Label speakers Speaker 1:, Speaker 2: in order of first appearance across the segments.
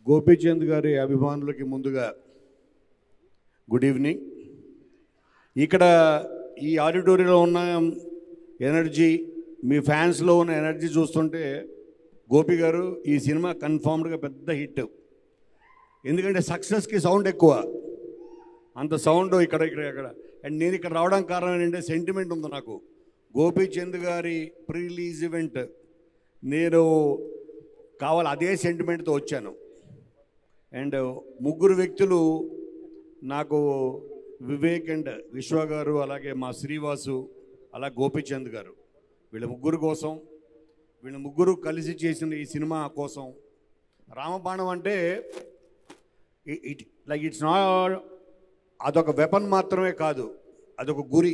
Speaker 1: గోపీచంద్ గారి అభిమానులకి ముందుగా గుడ్ ఈవినింగ్ ఇక్కడ ఈ ఆడిటోరియంలో ఉన్న ఎనర్జీ మీ ఫ్యాన్స్లో ఉన్న ఎనర్జీ చూస్తుంటే గోపి గారు ఈ సినిమా కన్ఫామ్డ్గా పెద్ద హిట్ ఎందుకంటే సక్సెస్కి సౌండ్ ఎక్కువ అంత సౌండ్ ఇక్కడ ఇక్కడ ఇక్కడ అండ్ నేను ఇక్కడ రావడానికి కారణం ఏంటంటే సెంటిమెంట్ ఉంది నాకు గోపీచంద్ గారి ప్రీ రిలీజ్ ఈవెంట్ నేను కావాలి అదే సెంటిమెంట్తో వచ్చాను అండ్ ముగ్గురు వ్యక్తులు నాకు వివేక్ అండ్ విశ్వ గారు అలాగే మా శ్రీవాసు అలా గోపీచంద్ గారు వీళ్ళ ముగ్గురు కోసం వీళ్ళ ముగ్గురు కలిసి చేసిన ఈ సినిమా కోసం రామబాణం అంటే ఇట్ లైక్ ఇట్స్ నాట్ అదొక వెపన్ మాత్రమే కాదు అదొక గురి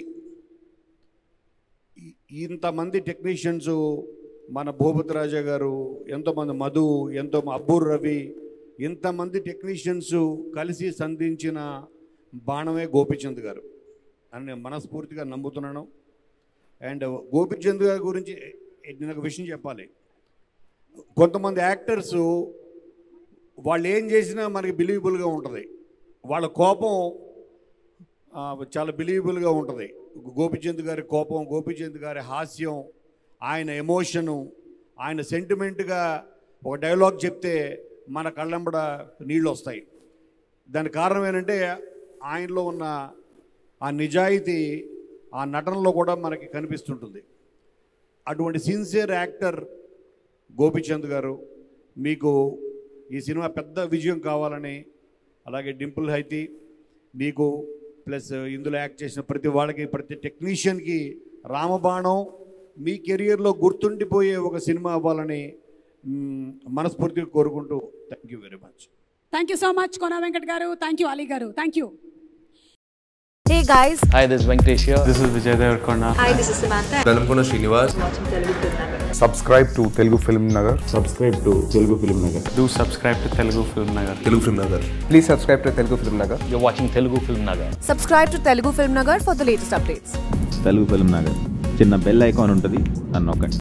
Speaker 1: ఈ- ఇంతమంది టెక్నీషియన్స్ మన భూపతి రాజా గారు ఎంతోమంది మధు ఎంతో అబ్బూర్ రవి ఇంతమంది టెక్నీషియన్స్ కలిసి సంధించిన బాణమే గోపిచంద్ గారు అని నేను మనస్ఫూర్తిగా నమ్ముతున్నాను అండ్ గోపిచంద్ గారి గురించి నేను ఒక విషయం చెప్పాలి కొంతమంది యాక్టర్స్ వాళ్ళు ఏం చేసినా మనకి బిలీవబుల్గా ఉంటుంది వాళ్ళ కోపం ఆ, చాలా బిలీవబుల్గా ఉంటుంది గోపిచంద్ గారి కోపం గోపిచంద్ గారి హాస్యం ఆయన ఎమోషను ఆయన సెంటిమెంట్గా ఒక డైలాగ్ చెప్తే మన కళ్ళంబడ నీళ్ళు వస్తాయి దానికి కారణం ఏంటంటే ఆయనలో ఉన్న ఆ నిజాయితీ ఆ నటనలో కూడా మనకి కనిపిస్తుంటుంది అటువంటి సిన్సియర్ యాక్టర్ గోపిచంద్ గారు మీకు ఈ సినిమా పెద్ద విజయం కావాలని అలాగే డింపుల్ హైతి మీకు ప్లస్ ఇందులో యాక్ట్ చేసిన ప్రతి వాళ్ళకి ప్రతి టెక్నీషియన్కి రామబాణం మీ కెరియర్లో గుర్తుండిపోయే ఒక సినిమా అవ్వాలని మ్, మనస్ఫూర్తిగా కోరుకుంటూ thank you very much
Speaker 2: thank you so much Kona Venkat గారు థ్యాంక్ యూ అలీ గారు thank you
Speaker 3: Hey guys,
Speaker 4: Hi, this is Venkatesh here.
Speaker 5: This is Vijay Devarkonda.
Speaker 3: hi, this is Samantha.
Speaker 6: నలుపున Srinivas
Speaker 7: subscribe to Telugu Film Nagar.
Speaker 8: Subscribe to Telugu film Nagar
Speaker 5: Do subscribe to Telugu Film Nagar.
Speaker 6: Telugu film Nagar
Speaker 7: Please subscribe to Telugu Film Nagar.
Speaker 4: You're watching Telugu Film Nagar.
Speaker 3: Subscribe to Telugu Film Nagar for the latest updates.
Speaker 8: Telugu film Nagar చిన్న bell icon ఉంటుంది అని నొక్కండి